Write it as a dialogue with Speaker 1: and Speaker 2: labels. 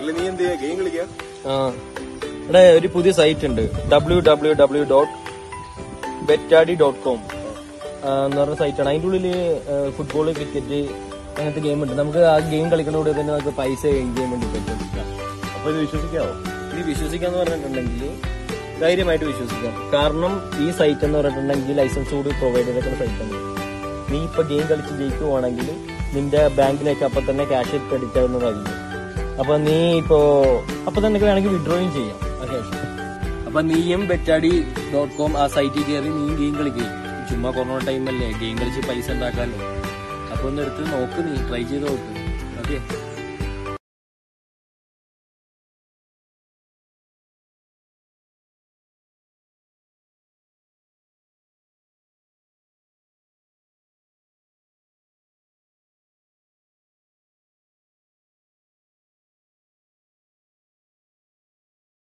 Speaker 1: അല്ല നീ എന്ത് ചെയ്യാ ഗെയിം കളിക്കാ
Speaker 2: ആ ഇവിടെ ഒരു പുതിയ സൈറ്റ് ഉണ്ട് W W W dot betadi dot com എന്ന് പറഞ്ഞ സൈറ്റാണ് അതിൻ്റെ ഉള്ളിൽ ഫുട്ബോൾ ക്രിക്കറ്റ് അങ്ങനത്തെ ഗെയിം ഉണ്ട് നമുക്ക് ആ ഗെയിം കളിക്കുന്നതോടെ തന്നെ നമുക്ക് പൈസ ഏൺ ചെയ്യാൻ വേണ്ടി പറ്റും
Speaker 1: അപ്പൊ ഇത് വിശ്വസിക്കാവോ
Speaker 2: ഇത് വിശ്വസിക്കാന്ന് പറഞ്ഞിട്ടുണ്ടെങ്കിൽ ധൈര്യമായിട്ട് വിശ്വസിക്കാം കാരണം ഈ സൈറ്റ് എന്ന് പറഞ്ഞിട്ടുണ്ടെങ്കിൽ ലൈസൻസ് കൂടി പ്രൊവൈഡ് ചെയ്തിട്ടുള്ള സൈറ്റാണ് നീ ഇപ്പൊ ഗെയിം കളിച്ച് ജയിക്കുവാണെങ്കിൽ നിന്റെ ബാങ്കിലേക്ക് അപ്പൊ തന്നെ ക്യാഷ് ക്രെഡിറ്റ് ആവുന്നതായിരിക്കും അപ്പൊ നീ ഇപ്പോ അപ്പൊ തന്നെ വേണമെങ്കിൽ വിഡ്രോയും ചെയ്യാം ആ ക്യാഷ് അപ്പൊ നീയും ബെറ്റാഡി ഡോട്ട് കോം ആ സൈറ്റിൽ കയറി നീയും ഗെയിം കളിക്കുക ചുമ്മാ കൊറോണ ടൈമല്ലേ ഗെയിം കളിച്ച് പൈസ ഉണ്ടാക്കാനോ അപ്പൊ ഒന്ന് എടുത്ത് നോക്ക് നീ ട്രൈ ചെയ്ത് നോക്ക് ഓക്കെ